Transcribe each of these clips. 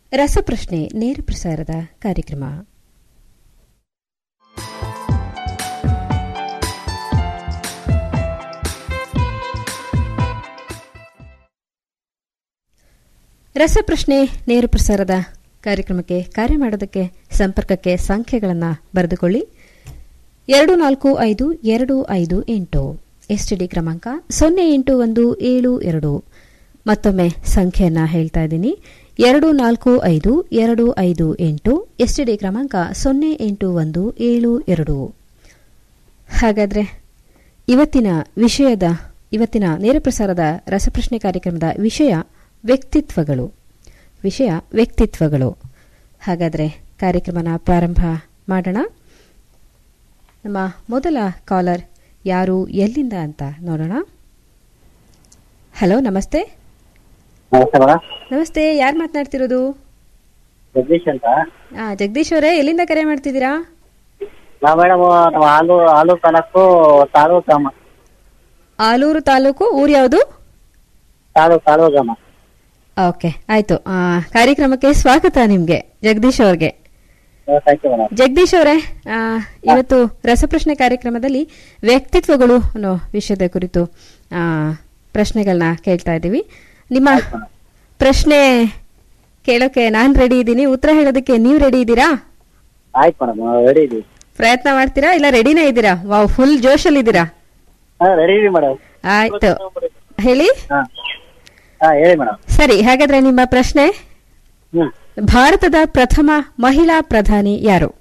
ರಸಪ್ರಶ್ನೆ ನೇರ ಪ್ರಸಾರದ ಕಾರ್ಯಕ್ರಮ ರಸಪ್ರಶ್ನೆ ನೇರ ಪ್ರಸಾರದ ಕಾರ್ಯಕ್ರಮಕ್ಕೆ ಕಾರ್ಯ ಮಾಡೋದಕ್ಕೆ ಸಂಪರ್ಕಕ್ಕೆ ಸಂಖ್ಯೆಗಳನ್ನು ಬರೆದುಕೊಳ್ಳಿ ಎರಡು ನಾಲ್ಕು ಐದು ಎರಡು ಐದು ಎಂಟು ಎಸ್ಟಿಡಿ ಕ್ರಮಾಂಕ ಸೊನ್ನೆ ಎಂಟು ಒಂದು ಏಳು ಎರಡು ಮತ್ತೊಮ್ಮೆ ಸಂಖ್ಯೆಯನ್ನ ಹೇಳ್ತಾ ಇದ್ದೀನಿ ಎರಡು ನಾಲ್ಕು ಐದು ಎರಡು ಐದು ಎಂಟು ಎಸ್ಟಿಡಿ ಕ್ರಮಾಂಕ ಸೊನ್ನೆ ಎಂಟು ಒಂದು ಏಳು ಎರಡು ಹಾಗಾದ್ರೆ ಇವತ್ತಿನ ವಿಷಯದ ಇವತ್ತಿನ ನೇರ ಪ್ರಸಾರದ ರಸಪ್ರಶ್ನೆ ಕಾರ್ಯಕ್ರಮದ ವಿಷಯ ವ್ಯಕ್ತಿತ್ವಗಳು ವಿಷಯ ವ್ಯಕ್ತಿತ್ವಗಳು ಹಾಗಾದ್ರೆ ಕಾರ್ಯಕ್ರಮನ ಪ್ರಾರಂಭ ಮಾಡೋಣ ನಮ್ಮ ಮೊದಲ ಕಾಲರ್ ಯಾರು ಎಲ್ಲಿಂದ ಅಂತ ನೋಡೋಣ ಹಲೋ ನಮಸ್ತೆ ನಮಸ್ತೆ ಮೇಡಮ್ ನಮಸ್ತೆ ಯಾರು ಮಾತನಾಡ್ತಿರೋದು ಜಗದೀಶ್ ಅಂತ ಆ, ಜಗದೀಶ್ ಅವರೇ ಎಲ್ಲಿಂದ ಕರೆ ಮಾಡ್ತಿದ್ದೀರಾ ನಾವು ಮೇಡಮ್ ನಾವು ಹಾಲು ಹಾಲು ತಾಲೂಕು ತಾಲೂಕು ಗ್ರಾಮ ಆಲೂರು ತಾಲೂಕು ಊರು ಯಾವುದು ತಾಲೂಕು ತಾಲೂಕು ಗ್ರಾಮ ಓಕೆ ಆಯ್ತು ಆ, ಕಾರ್ಯಕ್ರಮಕ್ಕೆ ಸ್ವಾಗತ ನಿಮ್ಗೆ ಜಗದೀಶ್ ಅವ್ರಿಗೆ ಥ್ಯಾಂಕ್ ಯು ಮೇಡಮ್ ಜಗದೀಶ್ ಅವರೇ ಆ, ಇವತ್ತು ರಸಪ್ರಶ್ನೆ ಕಾರ್ಯಕ್ರಮದಲ್ಲಿ ವ್ಯಕ್ತಿತ್ವಗಳು ಅನ್ನೋ ವಿಷಯದ ಕುರಿತು ಆ, ಪ್ರಶ್ನೆಗಳನ್ನ ಕೇಳ್ತಾ ಇದ್ದೀವಿ ನಿಮ್ಮ ಪ್ರಶ್ನೆ ಕೇಳೋಕೆ ನಾನು ರೆಡಿ ಇದ್ದೀನಿ ಉತ್ತರ ಹೇಳೋದಕ್ಕೆ ನೀವು ರೆಡಿ ಇದ್ದೀರಾ ಆಯ್ತು ಮೇಡಮ್ ರೆಡಿ ಇದೀವಿ ಪ್ರಯತ್ನ ಮಾಡ್ತೀರಾ ಇಲ್ಲ ರೆಡಿನೇ ಇದ್ದೀರಾ ವಾವ್ ಫುಲ್ ಜೋಶಲ್ಲಿ ಇದ್ದೀರಾ ಹಾಂ ರೆಡಿ ಇದೀವಿ ಮೇಡಮ್ ಆಯ್ತು ಹೇಳಿ ಹಾಂ ಹಾಂ ಹೇಳಿ ಮೇಡಮ್ ಸರಿ ಹಾಗಾದ್ರೆ ನಿಮ್ಮ ಪ್ರಶ್ನೆ ಹ್ಞೂ ಭಾರತದ ಪ್ರಥಮ ಮಹಿಳಾ ಪ್ರಧಾನಿ ಯಾರು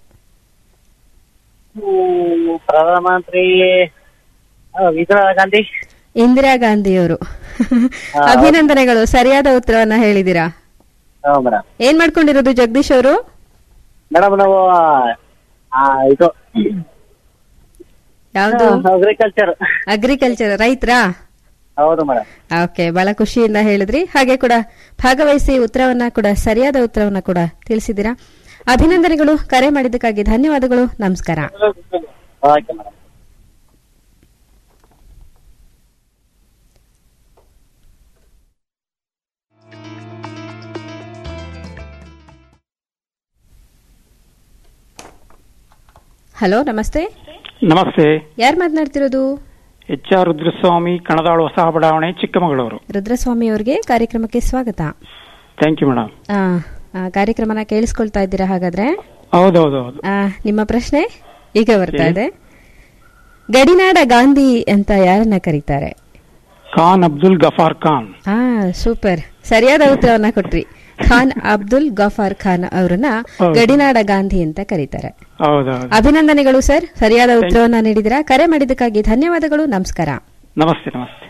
ಪ್ರಧಾನಮಂತ್ರಿ ಆ, ಇಂದಿರಾ ಗಾಂಧಿ ಇಂದಿರಾ ಗಾಂಧಿಯವರು ಹಾ. ಅಭಿನಂದನೆಗಳು ಸರಿಯಾದ ಉತ್ತರವನ್ನ ಹೇಳಿದ್ದೀರಾ ಹಾಂ ಮೇಡಮ್ ಏನ್ ಮಾಡ್ಕೊಂಡಿರೋದು ಜಗದೀಶ್ ಅವರು ಮೇಡಮ್ ನಾವು ಆ, ಇದು ಯಾವ್ದು ಅಗ್ರಿಕಲ್ಚರ್ ಅಗ್ರಿಕಲ್ಚರ್ ರೈತರಾ ಹೌದು ಮೇಡಮ್ ಓಕೆ ಬಹಳ ಖುಷಿಯಿಂದ ಹೇಳಿದ್ರಿ ಹಾಗೆ ಕೂಡ ಭಾಗವಹಿಸಿ ಉತ್ತರವನ್ನ ಕೂಡ ಸರಿಯಾದ ಉತ್ತರವನ್ನ ಕೂಡ ತಿಳಿಸಿದ್ದೀರಾ ಅಭಿನಂದನೆಗಳು ಕರೆ ಮಾಡಿದ್ದಕ್ಕಾಗಿ ಧನ್ಯವಾದಗಳು ನಮಸ್ಕಾರ ಓಕೆ ಮೇಡಮ್ ಹಲೋ ನಮಸ್ತೆ ನಮಸ್ತೆ ಯಾರು ಮಾತನಾಡ್ತಿರೋದು ಎಚ್ ಆರ್ ರುದ್ರಸ್ವಾಮಿ ಕಣದಾಳು ಹೊಸ ಬಡಾವಣೆ ಚಿಕ್ಕಮಗಳೂರು ರುದ್ರಸ್ವಾಮಿ ಅವರಿಗೆ ಕಾರ್ಯಕ್ರಮಕ್ಕೆ ಸ್ವಾಗತ ಥ್ಯಾಂಕ್ ಯು ಮೇಡಮ್ ಆ, ಆ, ಕಾರ್ಯಕ್ರಮನ ಕೇಳಿಸ್ಕೊಳ್ತಾ ಇದ್ದೀರಾ ಹಾಗಾದ್ರೆ ಹೌದೌದು ಹೌದು ಆ, ನಿಮ್ಮ ಪ್ರಶ್ನೆ ಈಗ ಬರ್ತಾ ಇದೆ ಗಡಿನಾಡ ಗಾಂಧಿ ಅಂತ ಯಾರನ್ನ ಕರೀತಾರೆ ಖಾನ್ ಅಬ್ದುಲ್ ಗಫಾರ್ ಖಾನ್ ಹಾ ಸೂಪರ್ ಸರಿಯಾದ ಉತ್ತರವನ್ನ ಕೊಟ್ರಿ ಖಾನ್ ಅಬ್ದುಲ್ ಗಫಾರ್ ಖಾನ್ ಅವರನ್ನ ಹೌದು. ಗಡಿನಾಡ ಗಾಂಧಿ ಅಂತ ಕರೀತಾರೆ ಹೌದೌದು ಅಭಿನಂದನೆಗಳು ಸರ್ ಸರಿಯಾದ ಉತ್ತರವನ್ನ ನೀಡಿದಿರಾ ಕರೆ ಮಾಡಿದ್ದಕ್ಕಾಗಿ ಧನ್ಯವಾದಗಳು ನಮಸ್ಕಾರ ನಮಸ್ತೆ ನಮಸ್ತೆ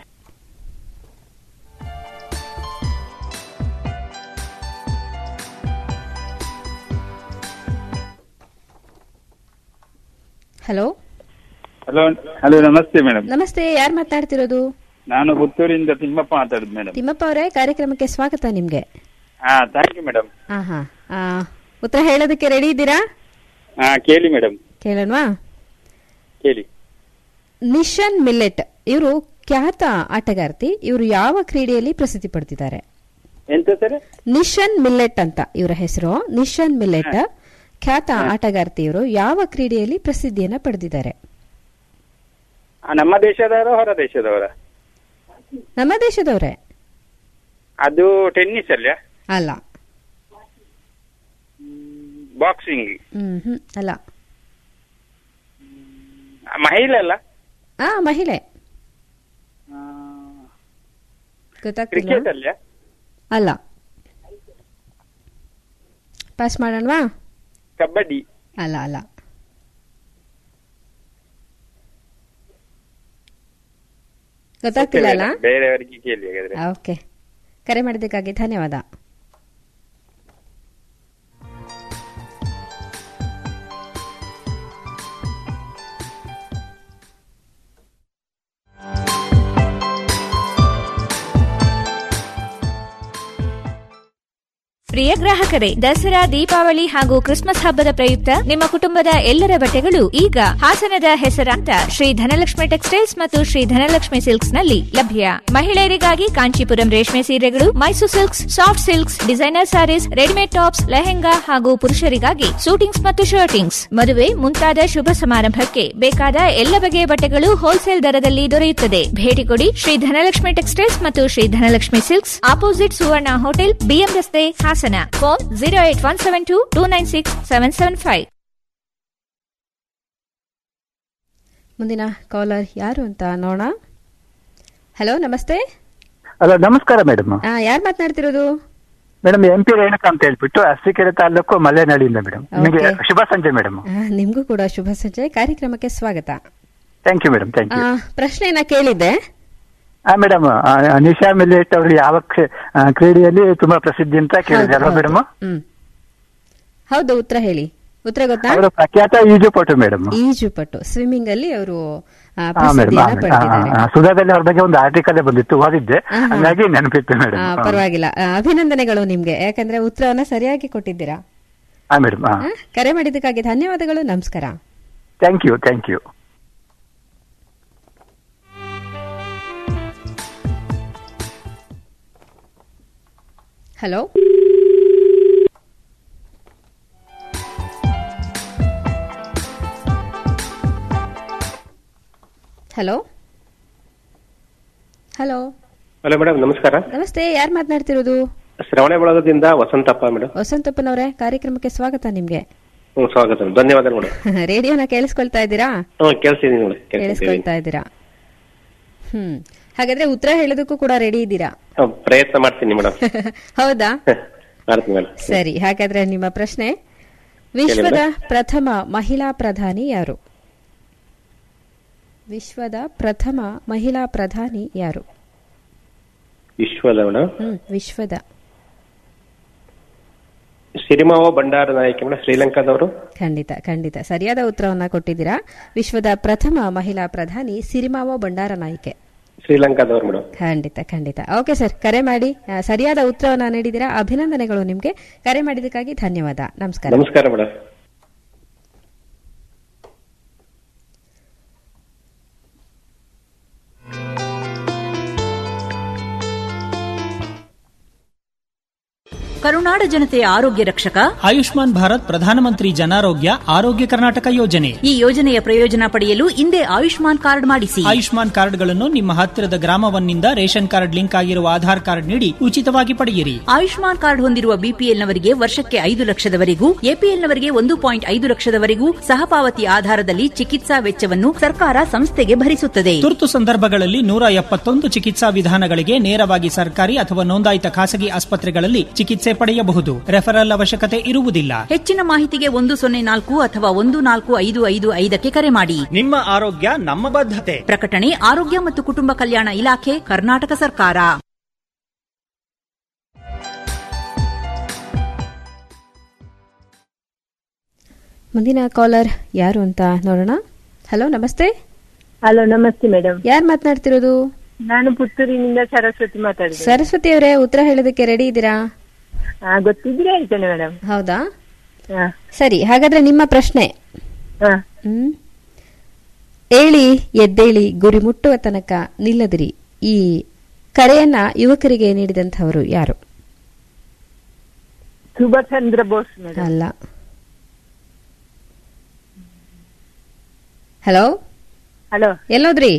ಹಲೋ ಹಲೋ ಹಲೋ ನಮಸ್ತೆ ಮೇಡಮ್ ನಮಸ್ತೆ ಯಾರು ಮಾತನಾಡ್ತಿರೋದು ನಾನು ಪುತ್ತೂರಿಂದ ತಿಮ್ಮಪ್ಪ ಮಾತಾಡುದು ಮೇಡಮ್ ತಿಮ್ಮಪ್ಪ ಅವರೇ ಕಾರ್ಯಕ್ರಮಕ್ಕೆ ಸ್ವಾಗತ ನಿಮ್ಗೆ ಹಾ ಥ್ಯಾಂಕ್ ಯು ಮೇಡಮ್ ಹಾ ಹಾ ಆ, ಉತ್ತರ ಹೇಳೋದಕ್ಕೆ ರೆಡಿ ಇದ್ದೀರಾ ಹಾ ಕೇಳಿ ಮೇಡಮ್ ಕೇಳೋಣವಾ ಕೇಳಿ ನಿಶನ್ ಮಿಲ್ಲೆಟ್ ಇವರು ಖ್ಯಾತ ಆಟಗಾರ್ತಿ ಇವರು ಯಾವ ಕ್ರೀಡೆಯಲ್ಲಿ ಪ್ರಸಿದ್ಧಿ ಪಡೆದಿದ್ದಾರೆ ಎಂತ ಸರ್ ನಿಶನ್ ಮಿಲ್ಲೆಟ್ ಅಂತ ಇವರ ಹೆಸರು ನಿಶನ್ ಮಿಲ್ಲೆಟ್ ಖ್ಯಾತ ಆಟಗಾರ್ತಿ ಇವರು ಯಾವ ಕ್ರೀಡೆಯಲ್ಲಿ ಪ್ರಸಿದ್ಧಿಯನ್ನ ಪಡೆದಿದ್ದಾರೆ ನಮ್ಮ ದೇಶದವರ ಹೊರ ದೇಶದವರ ನಮ್ಮ ದೇಶದವರೇ ಅದು ಟೆನ್ನಿಸ್ ಅಲ್ಲ ಅಲ್ಲ ಬಾಕ್ಸಿಂಗ್ ಹ್ಮ್ ಹ್ಮ್ ಅಲ್ಲ ಮಹಿಳೆ ಅಲ್ಲ ಆ ಮಹಿಳೆ ಗೊತ್ತಾಗ್ತಿಲ್ಲ ಕ್ರಿಕೆಟ್ ಅಲ್ಲ ಅಲ್ಲ ಪಾಸ್ ಮಾಡೋಣವಾ ಕಬಡ್ಡಿ ಅಲ್ಲ ಅಲ್ಲ ಗೊತ್ತಾಗ್ತಿಲ್ಲ ಅಲ್ಲ ಬೇರೆಯವರಿಗೆ ಕೇಳಿ ಹಾಗಾದ್ರೆ ಓಕೆ ಕರೆ ಮಾಡಿದ್ದಕ್ಕಾಗಿ ಧನ್ಯವಾದ ಪ್ರಿಯ ಗ್ರಾಹಕರೇ ದಸರಾ ದೀಪಾವಳಿ ಹಾಗೂ ಕ್ರಿಸ್ಮಸ್ ಹಬ್ಬದ ಪ್ರಯುಕ್ತ ನಿಮ್ಮ ಕುಟುಂಬದ ಎಲ್ಲರ ಬಟ್ಟೆಗಳು ಈಗ ಹಾಸನದ ಹೆಸರಾಂತ ಶ್ರೀ ಧನಲಕ್ಷ್ಮಿ ಟೆಕ್ಸ್ಟೈಲ್ಸ್ ಮತ್ತು ಶ್ರೀ ಧನಲಕ್ಷ್ಮಿ ಸಿಲ್ಕ್ಸ್ ನಲ್ಲಿ ಲಭ್ಯ ಮಹಿಳೆಯರಿಗಾಗಿ ಕಾಂಚೀಪುರಂ ರೇಷ್ಮೆ ಸೀರೆಗಳು Mysore silks soft silks designer saris readymade tops lehenga ಹಾಗೂ ಪುರುಷರಿಗಾಗಿ ಸೂಟಿಂಗ್ಸ್ ಮತ್ತು ಶರ್ಟಿಂಗ್ಸ್ ಮದುವೆ ಮುಂತಾದ ಶುಭ ಸಮಾರಂಭಕ್ಕೆ ಬೇಕಾದ ಎಲ್ಲ ಬಗೆಯ ಬಟ್ಟೆಗಳು ಹೋಲ್ಸೇಲ್ ದರದಲ್ಲಿ ದೊರೆಯುತ್ತದೆ ಭೇಟಿ ಕೊಡಿ ಶ್ರೀ ಧನಲಕ್ಷ್ಮಿ ಟೆಕ್ಸ್ಟೈಲ್ಸ್ ಮತ್ತು Shri Dhanalakshmi silks opposite Suvarna hotel BM ರಸ್ತೆ Hassan phone zero eight one seven two two nine six seven seven five ಮುಂದಿನ ಕಾಲರ್ ಯಾರು ಅಂತ ನೋಡೋಣ ಹಲೋ ನಮಸ್ತೆ ಹಲೋ ನಮಸ್ಕಾರ ಮೇಡಮ್ ಯಾರು ಮಾತನಾಡ್ತಿರೋದು ಮೇಡಮ್ ಎಂ ಪಿ ರೇಣುಕಾ ಅಂತ ಹೇಳ್ಬಿಟ್ಟು ಅರಸೀಕೆರೆ ತಾಲೂಕು ಮಲೆನಾಡಿಯಿಂದ ಮೇಡಮ್ ನಿಮಗೆ Okay. ಶುಭ ಸಂಜೆ ಮೇಡಮ್ ಆ, ನಿಮ್ಗೂ ಕೂಡ ಶುಭ ಸಂಜೆ ಕಾರ್ಯಕ್ರಮಕ್ಕೆ ಸ್ವಾಗತ ಥ್ಯಾಂಕ್ ಯು ಮೇಡಮ್ ಥ್ಯಾಂಕ್ ಆ, ಯು ಪ್ರಶ್ನೆಯನ್ನ ಕೇಳಿದ್ದೆ ಹಾ ಮೇಡಮ್ ನಿಶಾ ಮಿಲಿಯಟ್ ಅವರು ಯಾವ ಕ್ಷ- ಆ, ಕ್ರೀಡೆಯಲ್ಲಿ ತುಂಬಾ ಪ್ರಸಿದ್ಧಿ ಅಂತ ಕೇಳಿದೆ ಹೌದು, ಅಲ್ವಾ ಹೌದು. ಮೇಡಮ್ ಹ್ಮ್ ಹೌದು ಉತ್ತರ ಹೇಳಿ ಉತ್ತರ ಗೊತ್ತಾ ಅವರು ಪ್ರಖ್ಯಾತ ಈಜುಪಟು ಮೇಡಮ್ ಈಜುಪಟ್ಟು ಸ್ವಿಮ್ಮಿಂಗ್ ಅಲ್ಲಿ ಅವರು ಹಾ ಮೇಡಮ್ ಪ್ರಸಿದ್ಧಿಯನ್ನ ಪಡೆದಿದ್ದಾರೆ ಸುಧಾದಲ್ಲಿ ಅವ್ರ ಬಗ್ಗೆ ಒಂದು ಆರ್ಟಿಕಲ್ ಬಂದಿತ್ತು ಓದಿದ್ದೆ ಆಹಾ. ಹಂಗಾಗಿ ನೆನಪಿತ್ತು ಮೇಡಮ್ ಆ, ಪರವಾಗಿಲ್ಲ ಆ, ಅಭಿನಂದನೆಗಳು ನಿಮ್ಗೆ ಯಾಕಂದ್ರೆ ಉತ್ತರವನ್ನ ಸರಿಯಾಗಿ ಕೊಟ್ಟಿದ್ದೀರಾ ಹಾ ಮೇಡಮ್ ಹಾ ಆ, ಕರೆ ಮಾಡಿದ್ದಕ್ಕಾಗಿ ಧನ್ಯವಾದಗಳು ನಮಸ್ಕಾರ thank you thank you hello hello hello hello madam ನಮಸ್ಕಾರ ನಮಸ್ತೆ ಯಾರು ಮಾತನಾಡ್ತಿರೋದು ಶ್ರವಣ ಬಳಗದಿಂದ ವಸಂತಪ್ಪ ಮೇಡಮ್ ವಸಂತಪ್ಪನವರೇ ಕಾರ್ಯಕ್ರಮಕ್ಕೆ ಸ್ವಾಗತ ನಿಮ್ಗೆ ಹ್ಞೂ ಸ್ವಾಗತ ಧನ್ಯವಾದ ಮೇಡಮ್ ರೇಡಿಯೋನ ಕೇಳಿಸ್ಕೊಳ್ತಾ ಇದ್ದೀರಾ ಹ್ಞೂ ಕೇಳಿಸಿದೀನಿ ಮೇಡಮ್ ಕೇಳಿಸ್ತೀವಿ ಕೇಳಿಸ್ಕೊಳ್ತಾ ಇದ್ದೀರಾ ಹ್ಮ್ ಹಾಗಾದ್ರೆ ಉತ್ತರ ಹೇಳೋದಕ್ಕೂ ಕೂಡ ರೆಡಿ ಇದ್ದೀರಾ ಪ್ರಯತ್ನ ಮಾಡ್ತೀನಿ ಮೇಡಮ್ ಹೌದಾ ಮಾಡ್ತೀನಿ ಮೇಡಮ್ ಸರಿ ಹಾಗಾದ್ರೆ ನಿಮ್ಮ ಪ್ರಶ್ನೆ ವಿಶ್ವದ ಪ್ರಥಮ ಮಹಿಳಾ ಪ್ರಧಾನಿ ಯಾರು ವಿಶ್ವದ ಪ್ರಥಮ ಮಹಿಳಾ ಪ್ರಧಾನಿ ಯಾರು ವಿಶ್ವದ ಮೇಡಮ್ ಹ್ಮ್ ವಿಶ್ವದ ಸಿರಿಮಾವ ಭಂಡಾರ ನಾಯಕಿ ಮೇಡಮ್ ಶ್ರೀಲಂಕಾದವರು ಖಂಡಿತ ಖಂಡಿತ ಸರಿಯಾದ ಉತ್ತರವನ್ನ ಕೊಟ್ಟಿದ್ದೀರಾ ವಿಶ್ವದ ಪ್ರಥಮ ಮಹಿಳಾ ಪ್ರಧಾನಿ ಸಿರಿಮಾವೋ ಭಂಡಾರ ನಾಯ್ಕೆ ಶ್ರೀಲಂಕಾದವರು ಮೇಡಮ್ ಖಂಡಿತ ಖಂಡಿತ ಓಕೆ ಸರ್ ಕರೆ ಮಾಡಿ ಆ, ಸರಿಯಾದ ಉತ್ತರವನ್ನ ನೀಡಿದ್ದೀರಾ ಅಭಿನಂದನೆಗಳು ನಿಮ್ಗೆ ಕರೆ ಮಾಡಿದ್ದಕ್ಕಾಗಿ ಧನ್ಯವಾದ ನಮಸ್ಕಾರ ನಮಸ್ಕಾರ ಮೇಡಮ್ ಕರುನಾಡ ಜನತೆಯ ಆರೋಗ್ಯ ರಕ್ಷಕ ಆಯುಷ್ಮಾನ್ ಭಾರತ್ ಪ್ರಧಾನಮಂತ್ರಿ ಜನಾರೋಗ್ಯ ಆರೋಗ್ಯ ಕರ್ನಾಟಕ ಯೋಜನೆ ಈ ಯೋಜನೆಯ ಪ್ರಯೋಜನ ಪಡೆಯಲು ಹಿಂದೆ ಆಯುಷ್ಮಾನ್ ಕಾರ್ಡ್ ಮಾಡಿಸಿ ಆಯುಷ್ಮಾನ್ ಕಾರ್ಡ್ಗಳನ್ನು ನಿಮ್ಮ ಹತ್ತಿರದ ಗ್ರಾಮವನ್ನಿಂದ ರೇಷನ್ ಕಾರ್ಡ್ ಲಿಂಕ್ ಆಗಿರುವ ಆಧಾರ್ ಕಾರ್ಡ್ ನೀಡಿ ಉಚಿತವಾಗಿ ಪಡೆಯಿರಿ ಆಯುಷ್ಮಾನ್ ಕಾರ್ಡ್ ಹೊಂದಿರುವ ಬಿಪಿಎಲ್ನವರಿಗೆ ವರ್ಷಕ್ಕೆ ಐದು ಲಕ್ಷದವರೆಗೂ ಎಪಿಎಲ್ನವರಿಗೆ ಒಂದು ಪಾಯಿಂಟ್ ಐದು ಲಕ್ಷದವರೆಗೂ ಸಹಪಾವತಿ ಆಧಾರದಲ್ಲಿ ಚಿಕಿತ್ಸಾ ವೆಚ್ಚವನ್ನು ಸರ್ಕಾರ ಸಂಸ್ಥೆಗೆ ಭರಿಸುತ್ತದೆ ತುರ್ತು ಸಂದರ್ಭಗಳಲ್ಲಿ ನೂರ ಎಪ್ಪತ್ತೊಂದು ಚಿಕಿತ್ಸಾ ವಿಧಾನಗಳಿಗೆ ನೇರವಾಗಿ ಸರ್ಕಾರಿ ಅಥವಾ ನೋಂದಾಯಿತ ಖಾಸಗಿ ಆಸ್ಪತ್ರೆಗಳಲ್ಲಿ ಚಿಕಿತ್ಸೆ ಪಡೆಯಬಹುದು ರೆಫರಲ್ ಅವಶ್ಯಕತೆ ಇರುವುದಿಲ್ಲ ಹೆಚ್ಚಿನ ಮಾಹಿತಿಗೆ ಒಂದು ಸೊನ್ನೆ ನಾಲ್ಕು ಅಥವಾ ಒಂದು ನಾಲ್ಕು ಐದು ಐದು ಐದಕ್ಕೆ ಕರೆ ಮಾಡಿ ನಿಮ್ಮ ಆರೋಗ್ಯ ನಮ್ಮ ಬದ್ಧತೆ ಪ್ರಕಟಣೆ ಆರೋಗ್ಯ ಮತ್ತು ಕುಟುಂಬ ಕಲ್ಯಾಣ ಇಲಾಖೆ ಕರ್ನಾಟಕ ಸರ್ಕಾರ ಮುಂದಿನ ಕಾಲರ್ ಯಾರು ಅಂತ ನೋಡೋಣ ಹಲೋ ನಮಸ್ತೆ ಹಲೋ ನಮಸ್ತೆ ಮೇಡಮ್ ಯಾರು ಮಾತನಾಡ್ತಿರೋದು ನಾನು ಪುತ್ತೂರಿನಿಂದ ಸರಸ್ವತಿ ಮಾತಾಡಿದೆ ಸರಸ್ವತಿ ಅವರೇ ಉತ್ತರ ಹೇಳೋದಕ್ಕೆ ರೆಡಿ ಇದ್ದೀರಾ ಹಾ ಗೊತ್ತಿದ್ರೆ ಹೇಳ್ತೇನೆ ಮೇಡಮ್ ಹೌದಾ ಹಾ ಸರಿ ಹಾಗಾದ್ರೆ ನಿಮ್ಮ ಪ್ರಶ್ನೆ ಹಾ ಹ್ಮ್ ಏಳಿ ಎದ್ದೇಳಿ ಗುರಿ ಮುಟ್ಟುವ ತನಕ ನಿಲ್ಲದಿರಿ ಈ ಕರೆಯನ್ನ ಯುವಕರಿಗೆ ನೀಡಿದಂಥವರು ಯಾರು ಸುಭಾಷ್ ಚಂದ್ರ ಬೋಸ್ ಮೇಡಮ್ ಅಲ್ಲ ಹಲೋ ಹಲೋ ಎಲ್ಲೋದ್ರಿ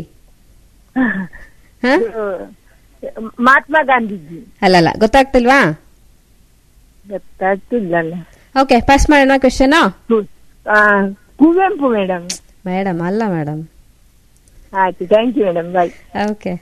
ಹ? ಮಹಾತ್ಮ ಗಾಂಧೀಜಿ ಅಲ್ಲಲ್ಲ ಗೊತ್ತಾಗ್ತಿಲ್ವಾ ಗೊತ್ತಾಗ್ತಿಲ್ಲಲ್ಲ ಓಕೆ ಪಾಸ್ ಮಾಡೋಣ ಕ್ವಶನ್ ಕು- ಆ, ಕುವೆಂಪು ಮೇಡಮ್ ಮೇಡಮ್ ಅಲ್ಲ ಮೇಡಮ್ ಆಯ್ತು thank you madam bye okay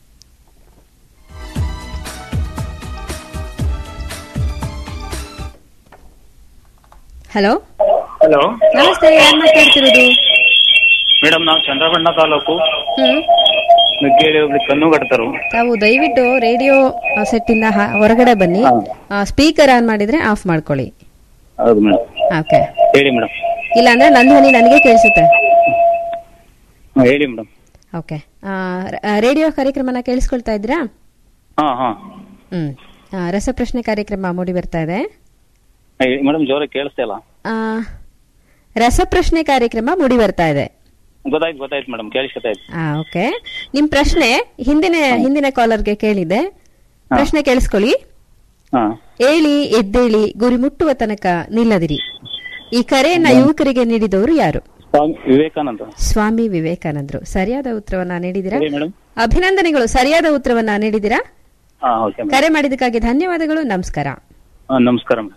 hello hello ನಮಸ್ತೆ ಯಾರು ಮಾತಾಡ್ತಿರೋದು ಮೇಡಮ್ ನಾವು ಚಂದ್ರಬಣ್ಣ ತಾಲೂಕು ಹ್ಮ್ ನುಗ್ಗೇಳಿ ಹೋಗ್ಲಿ ಕಣ್ಣುಗಡ್ತರು ತಾವು ದಯವಿಟ್ಟು ರೇಡಿಯೋ ಸೆಟ್ ಇಂದ ಹ- ಹೊರಗಡೆ ಬನ್ನಿ ಸ್ಪೀಕರ್ ಆನ್ ಮಾಡಿದ್ರೆ ಆಫ್ ಮಾಡ್ಕೊಳ್ಳಿ ಹೌದು ಮೇಡಮ್ ಓಕೆ ಹೇಳಿ ಮೇಡಮ್ ಇಲ್ಲಾಂದ್ರೆ ನನ್ನ ಧ್ವನಿ ನನಗೆ ಕೇಳಿಸುತ್ತೆ ಹೇಳಿ ಮೇಡಮ್ ಓಕೆ ರೇಡಿಯೋ ಕಾರ್ಯಕ್ರಮನ ಕೇಳಿಸ್ಕೊಳ್ತಾ ಇದ್ದೀರಾ ಹಾ ಹಾ ಹ್ಮ್ ಆ, ರಸಪ್ರಶ್ನೆ ಕಾರ್ಯಕ್ರಮ ಮೂಡಿ ಬರ್ತಾ ಇದೆ ಮೇಡಮ್ ಜೋರ ಕೇಳಿಸ್ತಾ ಇಲ್ಲ ಆ, ರಸಪ್ರಶ್ನೆ ಕಾರ್ಯಕ್ರಮ ಮೂಡಿ ಬರ್ತಾ ಇದೆ ಗೊತ್ತಾಯ್ತು ಗೊತ್ತಾಯ್ತು ಮೇಡಮ್ ಕೇಳಿಸ್ಕೊತಾಯ್ತು ಆ, ಓಕೆ ನಿಮ್ ಪ್ರಶ್ನೆ ಹಿಂದಿನ ಹಿಂದಿನ ಕಾಲರ್ಗೆ ಕೇಳಿದೆ ಪ್ರಶ್ನೆ ಕೇಳಿಸ್ಕೊಳ್ಳಿ ಹಾ ಏಳಿ ಎದ್ದೇಳಿ ಗುರಿ ಮುಟ್ಟುವ ತನಕ ನಿಲ್ಲದಿರಿ ಈ ಕರೆಯನ್ನ ಯುವಕರಿಗೆ ನೀಡಿದವರು ಯಾರು ಸ್ವಾಮಿ ವಿವೇಕಾನಂದ ಸ್ವಾಮಿ ವಿವೇಕಾನಂದರು ಸರಿಯಾದ ಉತ್ತರವನ್ನ ನೀಡಿದಿರಾ ಸರಿ ಮೇಡಮ್ ಅಭಿನಂದನೆಗಳು ಸರಿಯಾದ ಉತ್ತರವನ್ನ ನೀಡಿದಿರಾ ಹಾ ಓಕೆ ಮೇಡಮ್ ಕರೆ ಮಾಡಿದ್ದಕ್ಕಾಗಿ ಧನ್ಯವಾದಗಳು ನಮಸ್ಕಾರ ಹಾ ನಮಸ್ಕಾರ ಮೇಡಮ್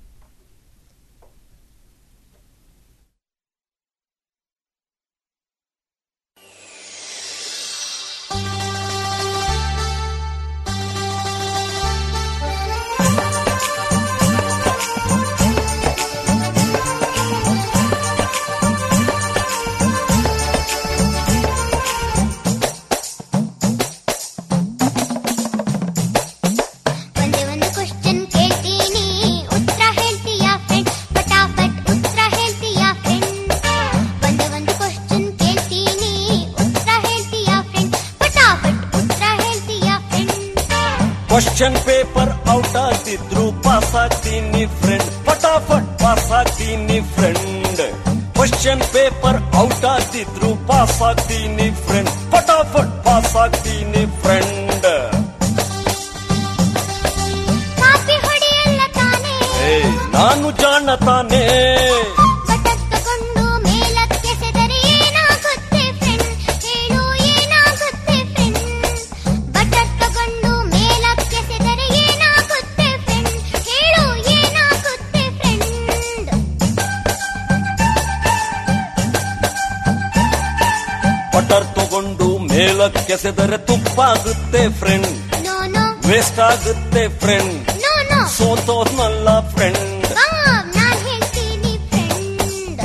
ಒಂದೇ ಒಂದು ಕ್ವಶನ್ ಕೇಳ್ತೀನಿ ಉತ್ತರ ಹೇಳ್ತೀಯಾ ಫ್ರೆಂಡ್ ಪಟಾಪಟ್ ಉತ್ತರ ಹೇಳ್ತೀಯಾ ಫ್ರೆಂಡ್ ಒಂದೇ ಒಂದು ಕ್ವಶನ್ ಕೇಳ್ತೀನಿ ಉತ್ತರ ಹೇಳ್ತೀಯಾ ಫ್ರೆಂಡ್ ಪಟಾಪಟ್ ಉತ್ತರ ಹೇಳ್ತೀಯಾ ಫ್ರೆಂಡ್ ಕ್ವಶನ್ ಪೇಪರ್ ಔಟ್ ಆಗ್ತಿದ್ರು ಪಾಸ್ ಆಗ್ತೀನಿ ಫ್ರೆಂಡ್ ಫಟಾಫಟ್ ಪಾಸ್ ಆಗ್ತೀನಿ ಫ್ರೆಂಡ್ ಕ್ವಶನ್ ಪೇಪರ್ ಔಟ್ ಆಗ್ತಿದ್ರು ಪಾಸ್ ಆಗ್ತೀನಿ ಫ್ರೆಂಡ್ ಫಟಾಫಟ್ ಪಾಸ್ ಆಗ್ತೀನಿ ಫ್ರೆಂಡ್ ಕಾಪಿ ಹೊಡೆಯಲ್ಲ ತಾನೇ ಏ ನಾನು ಜಾಣ ತಾನೇ ಬಟಕ್ ತಗೊಂಡು ಮೇಲಕ್ಕೆಸೆದರೆ ಏನಾಗುತ್ತೆ ಫ್ರೆಂಡ್ ಹೇಳು ಏನಾಗುತ್ತೆ ಫ್ರೆಂಡ್ ಬಟಕ್ ತಗೊಂಡು ಮೇಲಕ್ಕೆಸೆದರೆ ಏನಾಗುತ್ತೆ ಫ್ರೆಂಡ್ ಹೇಳು ಏನಾಗುತ್ತೆ ಫ್ರೆಂಡ್ ಬಟರ್ ತಗೊಂಡು ಮೇಲಕ್ಕೆಸೆದರೆ ತುಪ್ಪ ಆಗುತ್ತೆ ಫ್ರೆಂಡ್ ನೋ ನೋ ವೇಸ್ಟ್ ಆಗುತ್ತೆ ಫ್ರೆಂಡ್ ನೋ ನೋ ಸೋತೋದ್ನಲ್ಲ ಫ್ರೆಂಡ್ ಬಾಬ್ ನಾನ್ ಹೇಳ್ತೀನಿ ಫ್ರೆಂಡ್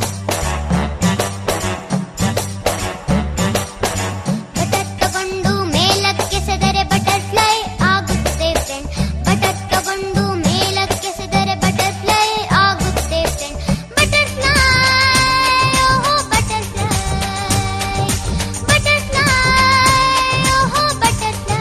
ಬಟರ್ ತಗೊಂಡು ಮೇಲಕ್ಕೆಸೆದರೆ ಬಟರ್ಫ್ಲೈ ಆಗುತ್ತೆ ಫ್ರೆಂಡ್ ಬಟರ್ ತಗೊಂಡು ಮೇಲಕ್ಕೆಸೆದರೆ ಬಟರ್ಫ್ಲೈ ಆಗುತ್ತೆ ಫ್ರೆಂಡ್ ಬಟರ್ಫ್ಲೈ ಓಹೋ ಬಟರ್ಫ್ಲೈ ಬಟರ್ಫ್ಲೈ ಓಹೋ ಬಟರ್ಫ್ಲೈ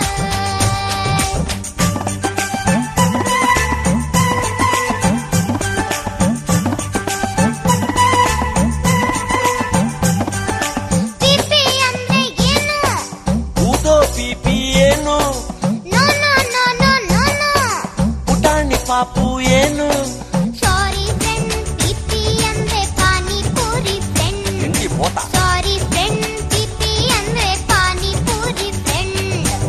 ಪಿಪಿ ಅಂದ್ರೆ ಏನು ಊದೋ ಪಿಪಿ ಏನು no no no no no no ಪುಟಾಣಿ ಪಾಪು ಏನು ಸಾರಿ ಫ್ರೆಂಡ್ ಪಿಪಿ ಅಂದ್ರೆ ಪಾನಿಪುರಿ ಫ್ರೆಂಡ್ ಹಿಂದಿ ಹೋತ ಸಾರಿ ಫ್ರೆಂಡ್ ಪಿಪಿ ಅಂದ್ರೆ ಪಾನಿಪುರಿ ಫ್ರೆಂಡ್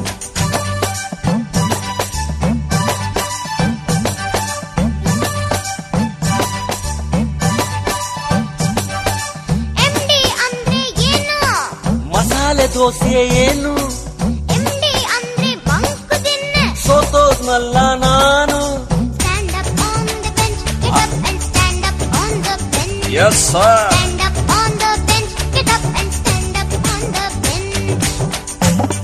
ಎಂಡಿ ಅಂದ್ರೆ ಏನು ಮಸಾಲೆ ದೋಸೆ ಏನು ಎಂಡಿ ಅಂದ್ರೆ ಬಂಕು ತಿನ್ನೆ ಸೋತೋದ್ನಲ್ಲ ನಾನು Stand up on the bench, get up and stand up on the bench. Yes sir Stand up on the bench, get up and stand up on the bench.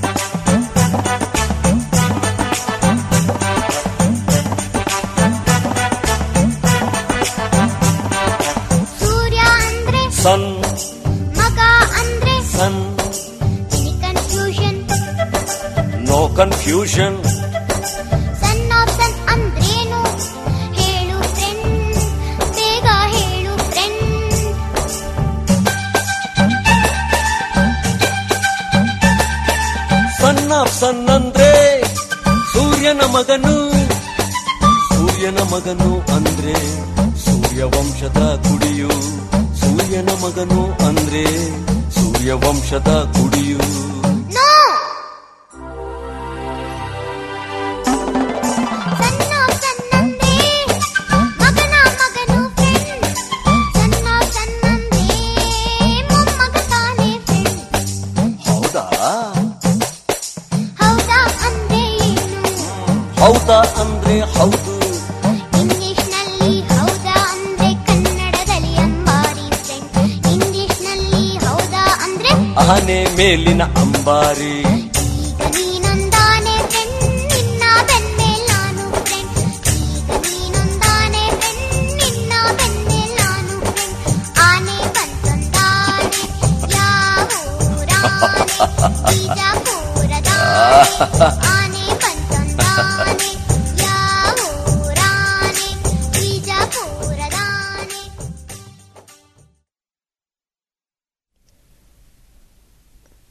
ಸೂರ್ಯ ಅಂದ್ರೆ son ಮಗ ಅಂದ್ರೆ son confusion no confusion son of son ಅಂದ್ರೇನು ಹೇಳು friend ಬೇಗ ಹೇಳು friend sun of ಸನ್ ಅಂದ್ರೆ ಸೂರ್ಯನ ಮಗನು ಸೂರ್ಯನ ಮಗನು ಅಂದ್ರೆ ಸೂರ್ಯವಂಶದ ಕುಡಿಯು ಸೂರ್ಯನ ಮಗನು ಅಂದ್ರೆ ಸೂರ್ಯವಂಶದ ಕುಡಿಯು ನೋ ಸಣ್ಣ ಸಣ್ಣಂದೇ ಮಗನ ಮಗನು ಫ್ರೆಂಡ್ ಸಣ್ಣ ಸಣ್ಣಂದೇ ಮೊಮ್ಮಗ ತಾನೇ ಫ್ರೆಂಡ್ ಹೌದಾ ಹೌದಾ ಅಂದೆ ಏನು ಹೌದಾ ಅಂದ್ರೆ ಹೌದು ಇಂಗ್ಲಿಷ್ನಲ್ಲಿ ಹೌದಾ ಅಂದ್ರೆ ಕನ್ನಡದಲ್ಲಿ ಅಂಬಾರಿ ಫ್ರೆಂಡ್ ಇಂಗ್ಲಿಷ್ನಲ್ಲಿ ಹೌದಾ ಅಂದ್ರೆ ಆನೆ ಮೇಲಿನ ಅಂಬಾರಿ ಈಗ ನೀನೊಂದಾನೆ ಫ್ರೆಂಡ್ ನಿನ್ನ ಬೆನ್ಮೇಲ್ ನಾನು ಫ್ರೆಂಡ್ ಈಗ ನೀನೊಂದಾನೆ ಫ್ರೆಂಡ್ ನಿನ್ನ ಬೆನ್ಮೇಲ್ ನಾನು ಫ್ರೆಂಡ್ ಆನೆ ಬಂತೊಂದಾನೆ ಯಾವ ಊರಾನೆ ಬಿಜಾಪುರದ ಆನೆ ಬಂತೊಂದಾನೆ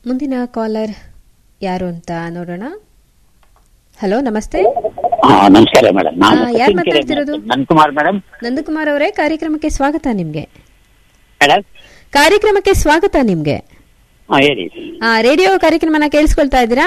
ಮುಂದಿನ ಕಾಲರ್ ಯಾರು ಅಂತ ನೋಡೋಣ ಹಲೋ ನಮಸ್ತೆ ಹಾ ನಮಸ್ಕಾರ ಮೇಡಮ್ ನಾನು ಆ, ಯಾರ್ ಸಚಿನ್ ಕೆರೆ ಮಾತಾಡ್ತಿರೋದು? ನನ್ಕುಮಾರ್ ಮೇಡಮ್ ನಂದಕುಮಾರ್ ಅವರೇ ಕಾರ್ಯಕ್ರಮಕ್ಕೆ ಸ್ವಾಗತ ನಿಮ್ಗೆ ಮೇಡಮ್ ಕಾರ್ಯಕ್ರಮಕ್ಕೆ ಸ್ವಾಗತ ನಿಮ್ಗೆ ಹಾ ಹೇಳಿ ಆ, ರೇಡಿಯೋ ಕಾರ್ಯಕ್ರಮನ ಕೇಳಿಸ್ಕೊಳ್ತಾ ಇದ್ದೀರಾ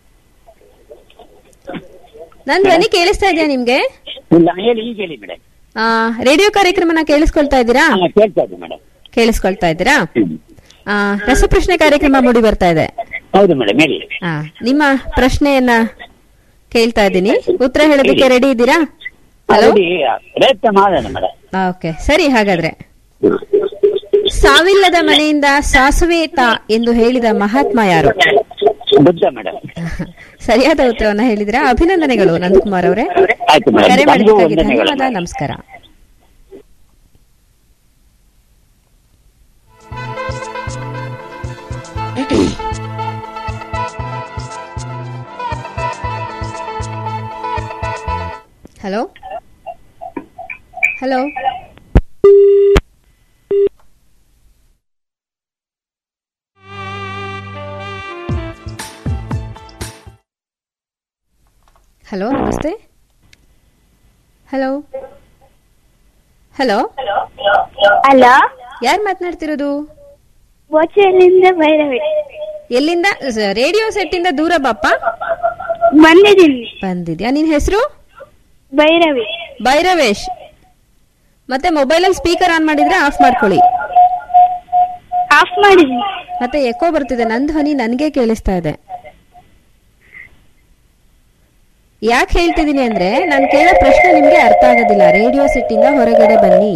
ನನ್ ಧ್ವನಿ ಕೇಳಿಸ್ತಾ ಇದೆಯಾ ನಿಮ್ಗೆ ಇಲ್ಲ ಹೇಳಿ ಈಗ ಹೇಳಿ ಮೇಡಮ್ ಆ, ರೇಡಿಯೋ ಕಾರ್ಯಕ್ರಮನ ಕೇಳಿಸ್ಕೊಳ್ತಾ ಇದ್ದೀರಾ ಕೇಳ್ತಾ ಇದ್ದೀನಿ ಮೇಡಮ್ ಕೇಳಿಸ್ಕೊಳ್ತಾ ಇದ್ದೀರಾ ಆ, ರಸಪ್ರಶ್ನೆ ಕಾರ್ಯಕ್ರಮ ಮೂಡಿ ಬರ್ತಾ ಇದೆ ಹೌದು ಮೇಡಮ್ ಹೇಳಿ ಆ, ನಿಮ್ಮ ಪ್ರಶ್ನೆಯನ್ನ ಕೇಳ್ತಾ ಇದ್ದೀನಿ ಉತ್ತರ ಹೇಳೋದಕ್ಕೆ ರೆಡಿ ಇದ್ದೀರಾ ಹಲೋ ಹೇಳಿ, ಪ್ರಯತ್ನ ಮಾಡೋಣ ಮೇಡಮ್ ಓಕೆ ಸರಿ ಹಾಗಾದ್ರೆ ಸಾವಿಲ್ಲದ ಮನೆಯಿಂದ ಸಾಸುವೆ ತಾ ಎಂದು ಹೇಳಿದ ಮಹಾತ್ಮ ಯಾರು ಬುದ್ಧ ಮೇಡಮ್ ಸರಿಯಾದ ಉತ್ತರವನ್ನ ಹೇಳಿದ್ರ ಅಭಿನಂದನೆಗಳು ನಂದಕುಮಾರ್ ಅವರೇ ಆಯ್ತು ಮೇಡಮ್ ಕರೆ ನಮಗೂ ಮಾಡಿದ್ದಕ್ಕಾಗಿ ವಂದನೆಗಳು ಧನ್ಯವಾದ ನಮಸ್ಕಾರ ಹಲೋ ಹಲೋ ಹಲೋ ನಮಸ್ತೆ ಹಲೋ ಹಲೋ ಹಲೋ ಯಾರು ಮಾತನಾಡ್ತಿರೋದು ಬೋಚೆಲ್ಲಿಂದ ಭೈರವಿ ಎಲ್ಲಿಂದ ಸ- ರೇಡಿಯೋ ಸೆಟ್ ಇಂದ ದೂರ ಬಾಪ್ಪ ಬಂದಿದ್ದೀನಿ ಬಂದಿದ್ಯಾ ನಿನ್ ಹೆಸರು ಭೈರವಿ ಭೈರವೇಶ್ ಮತ್ತೆ ಮೊಬೈಲ್ ಅಲ್ಲಿ ಸ್ಪೀಕರ್ ಆನ್ ಮಾಡಿದ್ರೆ ಆಫ್ ಮಾಡ್ಕೊಳ್ಳಿ ಆಫ್ ಮಾಡಿದ್ದೀನಿ ಮತ್ತೆ ಎಕೋ ಬರ್ತಿದೆ ನನ್ ಧ್ವನಿ ನನ್ಗೆ ಕೇಳಿಸ್ತಾ ಇದೆ ಯಾಕೆ ಹೇಳ್ತಿದೀನಿ ಅಂದ್ರೆ ನಾನು ಕೇಳೋ ಪ್ರಶ್ನೆ ನಿಮ್ಗೆ ಅರ್ಥ ಆಗೋದಿಲ್ಲ ರೇಡಿಯೋ ಸೆಟ್ ಇಂದ ಹೊರಗಡೆ ಬನ್ನಿ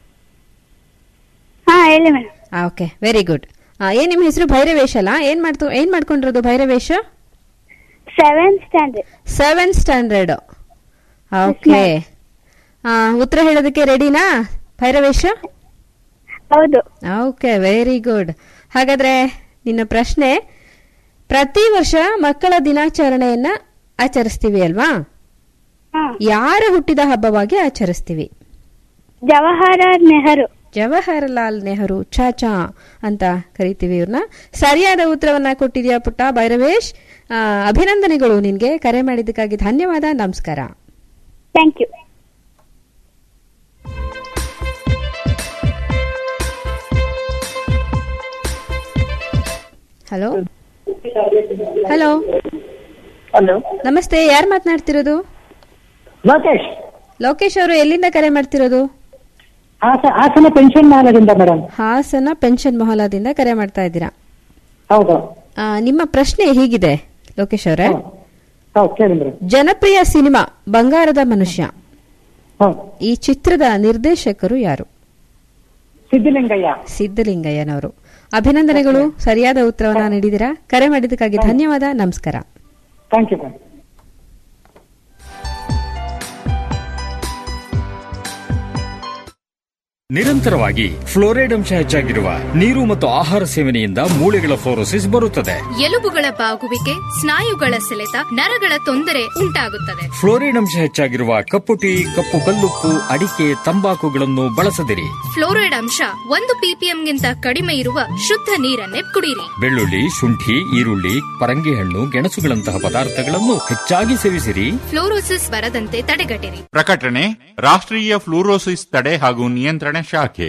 ಹಾ ಹೇಳಿ ಮೇಡಮ್ ಓಕೆ ವೆರಿ ಗುಡ್ ಏನ್ ನಿಮ್ ಹೆಸರು ಭೈರವೇಶ್ ಅಲ್ಲ ಏನ್ ಮಾಡ್ತು ಏನ್ ಮಾಡ್ಕೊಂಡಿರೋದು Bhairavesha seventh standard seven standard okay ಉತ್ತರ ಹೇಳೋದಕ್ಕೆ ರೆಡಿನಾ ಭೈರವೇಶ ಹೌದು ಓಕೆ ವೆರಿ ಗುಡ್ ಹಾಗಾದ್ರೆ ನಿನ್ನ ಪ್ರಶ್ನೆ ಪ್ರತಿ ವರ್ಷ ಮಕ್ಕಳ ದಿನಾಚರಣೆಯನ್ನ ಆಚರಿಸ್ತೀವಿ ಅಲ್ವಾ ಯಾರ ಹುಟ್ಟಿದ ಹಬ್ಬವಾಗಿ ಆಚರಿಸ್ತೀವಿ ಜವಾಹರಲಾಲ್ ನೆಹರು ಜವಾಹರಲಾಲ್ ನೆಹರು ಚಾಚಾ ಅಂತ ಕರಿತೀವಿ ಇವ್ರನ್ನ ಸರಿಯಾದ ಉತ್ತರವನ್ನ ಕೊಟ್ಟಿದ್ಯಾ ಪುಟ್ಟ ಭೈರವೇಶ್ ಆ, ಅಭಿನಂದನೆಗಳು ನಿನ್ಗೆ ಕರೆ ಮಾಡಿದ್ದಕ್ಕಾಗಿ ಧನ್ಯವಾದ ನಮಸ್ಕಾರ thank you hello hello hello ನಮಸ್ತೆ ಯಾರು ಮಾತನಾಡ್ತಿರೋದು ಲೋಕೇಶ್ ಲೋಕೇಶ್ ಅವರು ಎಲ್ಲಿಂದ ಕರೆ ಮಾಡ್ತಿರೋದು ಹಾಸ- ಹಾಸನ ಪೆನ್ಷನ್ ಮಾಲದಿಂದ ಮೇಡಮ್ ಹಾಸನ ಪೆನ್ಷನ್ ಮೊಹಲಾದಿಂದ ಕರೆ ಮಾಡ್ತಾ ಇದ್ದೀರಾ ಹೌದು ಆ, ನಿಮ್ಮ ಪ್ರಶ್ನೆ ಹೀಗಿದೆ ಲೋಕೇಶ್ ಅವರೇ ಹೌದು ಕೇಳಿ ಮೇಡಮ್ ಜನಪ್ರಿಯ ಸಿನಿಮಾ ಬಂಗಾರದ ಮನುಷ್ಯ ಹೌದು ಈ ಚಿತ್ರದ ನಿರ್ದೇಶಕರು ಯಾರು ಸಿದ್ದಲಿಂಗಯ್ಯ ಸಿದ್ದಲಿಂಗಯ್ಯನವರು ಅಭಿನಂದನೆಗಳು ಸರಿಯಾದ ಉತ್ತರವನ್ನ ನೀಡಿದಿರಾ ಕರೆ ಮಾಡಿದ್ದಕ್ಕಾಗಿ ಧನ್ಯವಾದ ನಮಸ್ಕಾರ ಥ್ಯಾಂಕ್ ಯು ಮೇಡಮ್ ನಿರಂತರವಾಗಿ ಫ್ಲೋರೈಡ್ ಅಂಶ ಹೆಚ್ಚಾಗಿರುವ ನೀರು ಮತ್ತು ಆಹಾರ ಸೇವನೆಯಿಂದ ಮೂಳೆಗಳ ಫ್ಲೋರೋಸಿಸ್ ಬರುತ್ತದೆ ಎಲುಬುಗಳ ಬಾಗುವಿಕೆ ಸ್ನಾಯುಗಳ ಸೆಳೆತ ನರಗಳ ತೊಂದರೆ ಉಂಟಾಗುತ್ತದೆ ಫ್ಲೋರೈಡ್ ಅಂಶ ಹೆಚ್ಚಾಗಿರುವ ಕಪ್ಪು ಟೀ ಕಪ್ಪು ಕಲ್ಲುಪ್ಪು ಅಡಿಕೆ ತಂಬಾಕುಗಳನ್ನು ಬಳಸದಿರಿ ಫ್ಲೋರೈಡ್ ಅಂಶ ಒಂದು ಪಿಪಿಎಂಗಿಂತ ಕಡಿಮೆ ಇರುವ ಶುದ್ಧ ನೀರನ್ನೇ ಕುಡಿಯಿರಿ ಬೆಳ್ಳುಳ್ಳಿ ಶುಂಠಿ ಈರುಳ್ಳಿ ಪರಂಗಿ ಹಣ್ಣು ಗೆಣಸುಗಳಂತಹ ಪದಾರ್ಥಗಳನ್ನು ಹೆಚ್ಚಾಗಿ ಸೇವಿಸಿರಿ ಫ್ಲೋರೋಸಿಸ್ ಬರದಂತೆ ತಡೆಗಟ್ಟಿರಿ ಪ್ರಕಟಣೆ ರಾಷ್ಟ್ರೀಯ ಫ್ಲೂರೋಸಿಸ್ ತಡೆ ಹಾಗೂ ನಿಯಂತ್ರಣ ಶಾಖೆ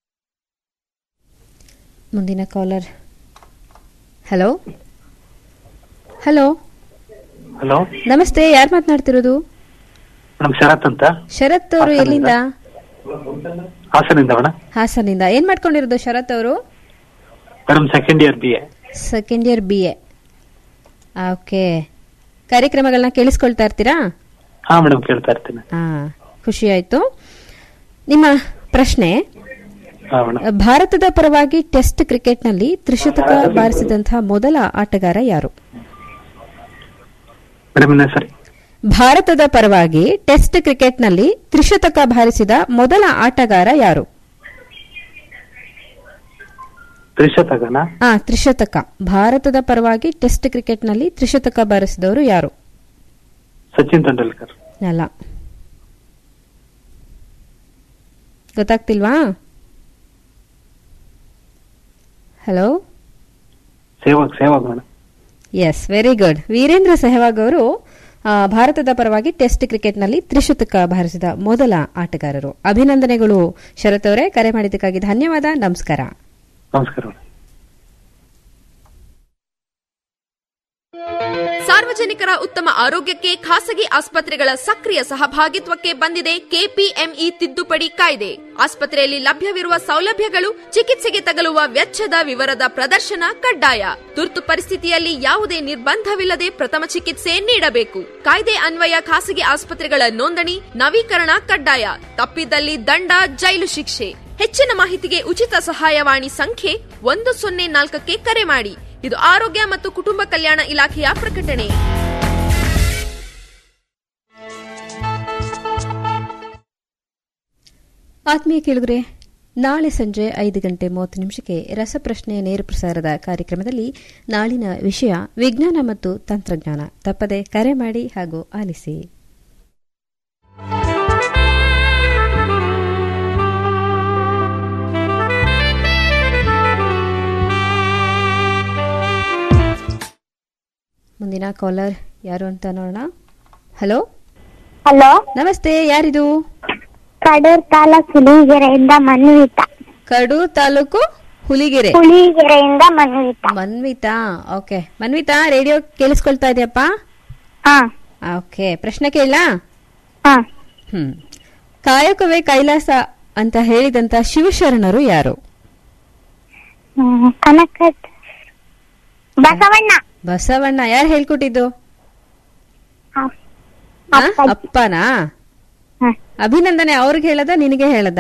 ಮುಂದಿನ ಕಾಲರ್ ಹಲೋ ಹಲೋ ಹಲೋ ನಮಸ್ತೆ ಯಾರು ಮಾತನಾಡ್ತಿರೋದು ಮೇಡಮ್ ಶರತ್ ಅಂತ ಶರತ್ ಅವರು ಎಲ್ಲಿಂದ ಹಾಸನಿಂದ ಮೇಡಮ್ ಹಾಸನಿಂದ ಏನ್ ಮಾಡ್ಕೊಂಡಿರೋದು ಶರತ್ ಅವರು madam second year B A second year B A okay ಕಾರ್ಯಕ್ರಮಗಳನ್ನ ಕೇಳಿಸ್ಕೊಳ್ತಾ ಇರ್ತೀರಾ ಹಾ ಮೇಡಮ್ ಕೇಳ್ತಾ ಇರ್ತೀನಿ ಹಾ ಖುಷಿ ಆಯ್ತು ನಿಮ್ಮ ಪ್ರಶ್ನೆ ಹಾ ಮೇಡಮ್ ಭಾರತದ ಪರವಾಗಿ ಟೆಸ್ಟ್ ಕ್ರಿಕೆಟ್ನಲ್ಲಿ ತ್ರಿಶತಕ ಬಾರಿಸಿದಂತಹ ಮೊದಲ ಆಟಗಾರ ಯಾರು ಮೇಡಮ್ ಇನ್ನ ಸರಿ ಭಾರತದ ಪರವಾಗಿ ಟೆಸ್ಟ್ ಕ್ರಿಕೆಟ್ನಲ್ಲಿ ತ್ರಿಶತಕ ಬಾರಿಸಿದ ಮೊದಲ ಆಟಗಾರ ಯಾರು ತ್ರಿಶತಕನ ಆ ತ್ರಿಶತಕ ಭಾರತದ ಪರವಾಗಿ ಟೆಸ್ಟ್ ಕ್ರಿಕೆಟ್ನಲ್ಲಿ ತ್ರಿಶತಕ ಬಾರಿಸಿದವರು ಯಾರು ಸಚಿನ್ ತೆಂಡೂಲ್ಕರ್ ಅಲ್ಲ ಗೊತ್ತಾಗ್ತಿಲ್ವಾ hello Sehwag Sehwag madam yes very good Virender Sehwag ಅವರು ಆ, ಭಾರತದ ಪರವಾಗಿ ಟೆಸ್ಟ್ ಕ್ರಿಕೆಟ್ನಲ್ಲಿ ತ್ರಿಶತಕ ಬಾರಿಸಿದ ಮೊದಲ ಆಟಗಾರರು ಅಭಿನಂದನೆಗಳು ಶರತ್ ಅವರೇ ಕರೆ ಮಾಡಿದ್ದಕ್ಕಾಗಿ ಧನ್ಯವಾದ ನಮಸ್ಕಾರ ನಮಸ್ಕಾರ ಮೇಡಮ್ ಸಾರ್ವಜನಿಕರ ಉತ್ತಮ ಆರೋಗ್ಯಕ್ಕೆ ಖಾಸಗಿ ಆಸ್ಪತ್ರೆಗಳ ಸಕ್ರಿಯ ಸಹಭಾಗಿತ್ವಕ್ಕೆ ಬಂದಿದೆ ಕೆಪಿಎಂಇ ತಿದ್ದುಪಡಿ ಕಾಯ್ದೆ ಆಸ್ಪತ್ರೆಯಲ್ಲಿ ಲಭ್ಯವಿರುವ ಸೌಲಭ್ಯಗಳು ಚಿಕಿತ್ಸೆಗೆ ತಗಲುವ ವೆಚ್ಚದ ವಿವರದ ಪ್ರದರ್ಶನ ಕಡ್ಡಾಯ ತುರ್ತು ಪರಿಸ್ಥಿತಿಯಲ್ಲಿ ಯಾವುದೇ ನಿರ್ಬಂಧವಿಲ್ಲದೆ ಪ್ರಥಮ ಚಿಕಿತ್ಸೆ ನೀಡಬೇಕು ಕಾಯ್ದೆ ಅನ್ವಯ ಖಾಸಗಿ ಆಸ್ಪತ್ರೆಗಳ ನೋಂದಣಿ ನವೀಕರಣ ಕಡ್ಡಾಯ ತಪ್ಪಿದಲ್ಲಿ ದಂಡ ಜೈಲು ಶಿಕ್ಷೆ ಹೆಚ್ಚಿನ ಮಾಹಿತಿಗೆ ಉಚಿತ ಸಹಾಯವಾಣಿ ಸಂಖ್ಯೆ ಒಂದು ಸೊನ್ನೆ ನಾಲ್ಕಕ್ಕೆ ಕರೆ ಮಾಡಿ ಇದು ಆರೋಗ್ಯ ಮತ್ತು ಕುಟುಂಬ ಕಲ್ಯಾಣ ಇಲಾಖೆಯ ಪ್ರಕಟಣೆ ಆತ್ಮೀಯ ಕೇಳುಗರೆ ನಾಳೆ ಸಂಜೆ ಐದು ಗಂಟೆ ಮೂವತ್ತು ನಿಮಿಷಕ್ಕೆ ರಸಪ್ರಶ್ನೆ ನೇರ ಪ್ರಸಾರದ ಕಾರ್ಯಕ್ರಮದಲ್ಲಿ ನಾಳಿನ ವಿಷಯ ವಿಜ್ಞಾನ ಮತ್ತು ತಂತ್ರಜ್ಞಾನ ತಪ್ಪದೆ ಕರೆ ಮಾಡಿ ಹಾಗೂ ಆಲಿಸಿ ಮುಂದಿನ ಕಾಲರ್ ಯಾರು ಅಂತ ನೋಡೋಣ ಹಲೋ ಹಲೋ ನಮಸ್ತೆ ಯಾರಿದು ಕಡೂರ್ ತಾಲೂಕ್ ಹುಲಿಗೆರೆಯಿಂದ ಮನ್ವಿತ ಕಡೂರ್ ತಾಲೂಕು ಹುಲಿಗೆರೆ ಹುಲಿಗೆರೆಯಿಂದ ಮನ್ವಿತ ಮನ್ವಿತಾ ಓಕೆ ಮನ್ವಿತಾ ರೇಡಿಯೋ ಕೇಳಿಸ್ಕೊಳ್ತಾ ಇದೆಯಪ್ಪ ಓಕೆ ಪ್ರಶ್ನೆ ಕೇಳ ಹ್ಮ್ ಕಾಯಕವೇ ಕೈಲಾಸ ಅಂತ ಹೇಳಿದಂತ ಶಿವಶರಣರು ಯಾರು ಕನಕ ಬಸವಣ್ಣ ಬಸವಣ್ಣ ಯಾರು ಹೇಳ್ಕೊಟ್ಟಿದ್ದು ಆ, ಅಪ್ಪನಾ ಅಭಿನಂದನೆ ಅವ್ರಿಗೆ ಹೇಳದ ನಿನಗೆ ಹೇಳದ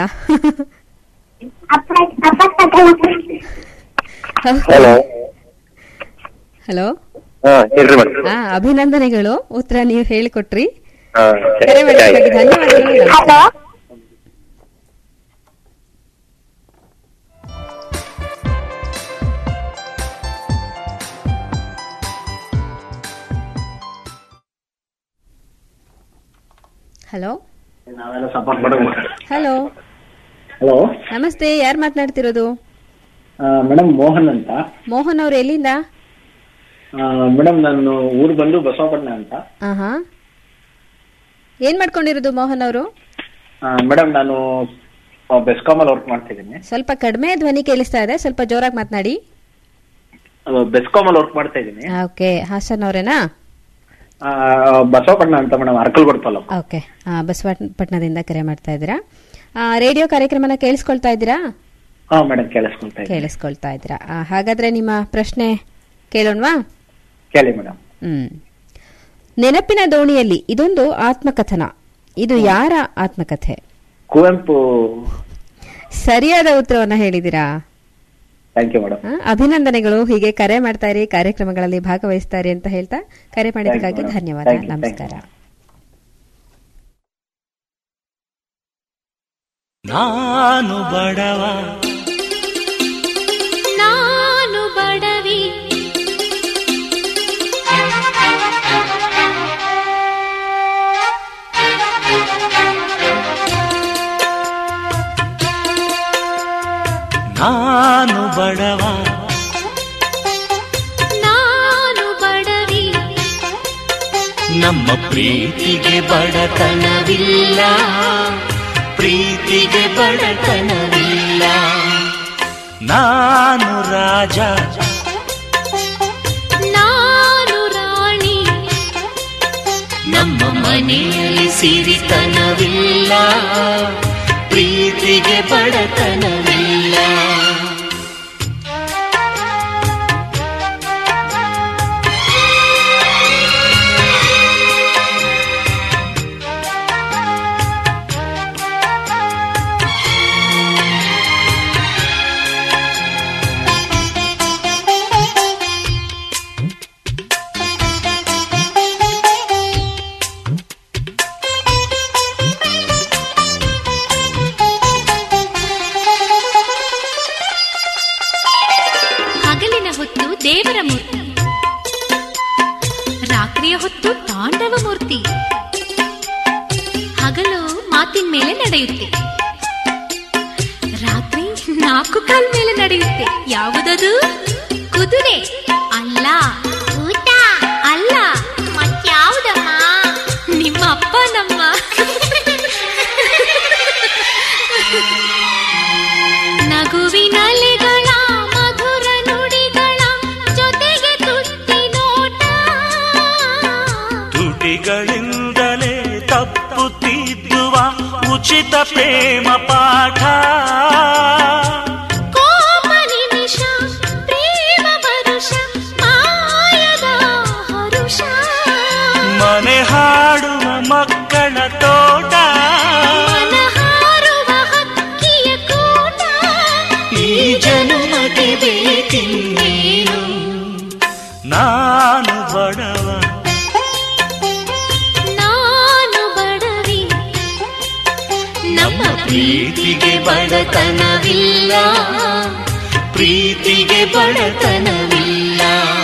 ಹಲೋ ಹಲೋ ಹಾ ಹೇಳ್ರಿ ಮೇಡಮ್ ಹಾ ಅಭಿನಂದನೆಗಳು ಉತ್ತರ ನೀವು ಹೇಳಿಕೊಟ್ರಿ ಹಾ ಕರೆ ಮಾಡಿದ್ದಕ್ಕಾಗಿ ಧನ್ಯವಾದಗಳು ನಮಸ್ಕಾರ. ಹಲೋ ನಾವೆಲ್ಲ ಸಪೋರ್ಟ್ ಮಾಡೋಣ ಹಲೋ ಹಲೋ ನಮಸ್ತೆ ಯಾರು ಮಾತನಾಡ್ತಿರೋದು ಮೇಡಮ್ ಮೋಹನ್ ಅಂತ ಮೋಹನ್ ಅವ್ರು ಎಲ್ಲಿಂದ ಮೇಡಮ್ ನಾನು ಊರು ಬಂದು ಬಸವಪಟ್ಟಣ ಅಂತ ಆಹಾ ಏನ್ ಮಾಡ್ಕೊಂಡಿರೋದು ಮೋಹನ್ ಅವರು ಮೇಡಮ್ ನಾನು ಬೆಸ್ಕಾಮ್ ಅಲ್ಲಿ ವರ್ಕ್ ಮಾಡ್ತಾ ಇದ್ದೀನಿ ಸ್ವಲ್ಪ ಕಡಿಮೆ ಧ್ವನಿ ಕೇಳಿಸ್ತಾ ಇದೆ ಸ್ವಲ್ಪ ಜೋರಾಗಿ ಮಾತನಾಡಿ ಬೆಸ್ಕಾಮ್ ಅಲ್ಲಿ ವರ್ಕ್ ಮಾಡ್ತಾ ಇದ್ದೀನಿ ಓಕೆ ಹಾಸನ್ ಅವರೇನಾ ಆ, ಬಸವಪಟ್ಟಣ ಅಂತ ಮೇಡಮ್ ಅರ್ಕಲ್ ಬರ್ತಲ್ಲ ಓಕೆ ಬಸವಪಟ್ಟಣದಿಂದ ಕರೆ ಮಾಡ್ತಾ ಇದ್ದೀರಾ ಆ, ರೇಡಿಯೋ ಕಾರ್ಯಕ್ರಮನ ಕೇಳಿಸ್ಕೊಳ್ತಾ ಇದ್ದೀರಾ ಹಾ ಮೇಡಮ್ ಕೇಳಿಸ್ಕೊಳ್ತಾ ಇದ್ದೀನಿ ಕೇಳಿಸ್ಕೊಳ್ತಾ ಇದ್ದೀರಾ ಆ, ಹಾಗಾದ್ರೆ ನಿಮ್ಮ ಪ್ರಶ್ನೆ ಕೇಳೋಣವಾ ಕೇಳಿ ಮೇಡಮ್ ಹ್ಮ್ ನೆನಪಿನ ದೋಣಿಯಲ್ಲಿ ಇದೊಂದು ಆತ್ಮಕಥನ ಇದು ಯಾರ ಆತ್ಮಕಥೆ ಕುವೆಂಪು ಸರಿಯಾದ ಉತ್ತರವನ್ನ ಹೇಳಿದಿರಾ ಥ್ಯಾಂಕ್ ಯು ಮೇಡಮ್ ಆ, ಅಭಿನಂದನೆಗಳು ಹೀಗೆ ಕರೆ ಮಾಡ್ತಾ ಇರಿ ಕಾರ್ಯಕ್ರಮಗಳಲ್ಲಿ ಭಾಗವಹಿಸ್ತಾ ಇರಿ ಅಂತ ಹೇಳ್ತಾ ಕರೆ ಮಾಡಿದ್ದಕ್ಕಾಗಿ madam. ಧನ್ಯವಾದ Thank you, thank you. ನಮಸ್ಕಾರ ನಾನು ಬಡವ ನಾನು ಬಡವಿ ನಾನು ಬಡವ ನಾನು ಬಡವಿ ನಮ್ಮ ಪ್ರೀತಿಗೆ ಬಡತನವಿಲ್ಲ ಪ್ರೀತಿಗೆ ಬಡತನವಿಲ್ಲ ನಾನು ರಾಜ ನಾನು ರಾಣಿ ನಮ್ಮ ಮನೆಯಲ್ಲಿ ಸಿರಿತನವಿಲ್ಲ ಪ್ರೀತಿಗೆ ಬಡತನವಿಲ್ಲ ಹಗಲಿನ ಹೊತ್ತು ದೇವರ ಮೂರ್ತಿ ರಾತ್ರಿಯ ಹೊತ್ತು ತಾಂಡವ ಮೂರ್ತಿ ಹಗಲು ಮಾತಿನ ಮೇಲೆ ನಡೆಯುತ್ತೆ ರಾತ್ರಿ ನಾಲ್ಕು ಕಾಲ್ ಮೇಲೆ ನಡೆಯುತ್ತೆ ಯಾವುದದು ಕುದುರೆ ಅಲ್ಲ ಊಟ ಅಲ್ಲ ಮತ್ಯಾವುದಮ್ಮ ನಿಮ್ಮ ಅಪ್ಪ ನಮ್ಮ ನಗುವಿನಲೆಗಳ ಮಧುರ ನುಡಿಗಳ ಜೊತೆಗೆ ತುಟ್ಟಿ ನೋಟ ತುಟಿಗಳಿಂದಲೇ ತಪ್ಪುತ್ತಿದ್ದುವ ಉಚಿತ ಪ್ರೇಮ ಪಾಠ ಕೋಪ ನಿಮಿಷ ಪ್ರೇಮ ವರುಷ ಮಾಯದ ಹರುಷ ಮನೆ ಹಾಡುವ ಮಕ್ಕಳ ತೋಟ ಮನಹಾರುವ ಹಕ್ಕಿಯ ಕೂಟ ಈ ಜನ್ಮಕ್ಕೆ ಬೇಕಿನ್ನೇನು ನಾನು ಬಡವ ನಾನು ಬಡವಿ ನಮ್ಮ ಪ್ರೀತಿಗೆ ಬಡತನವಿಲ್ಲ ಪ್ರೀತಿಗೆ ಬಡತನವಿಲ್ಲ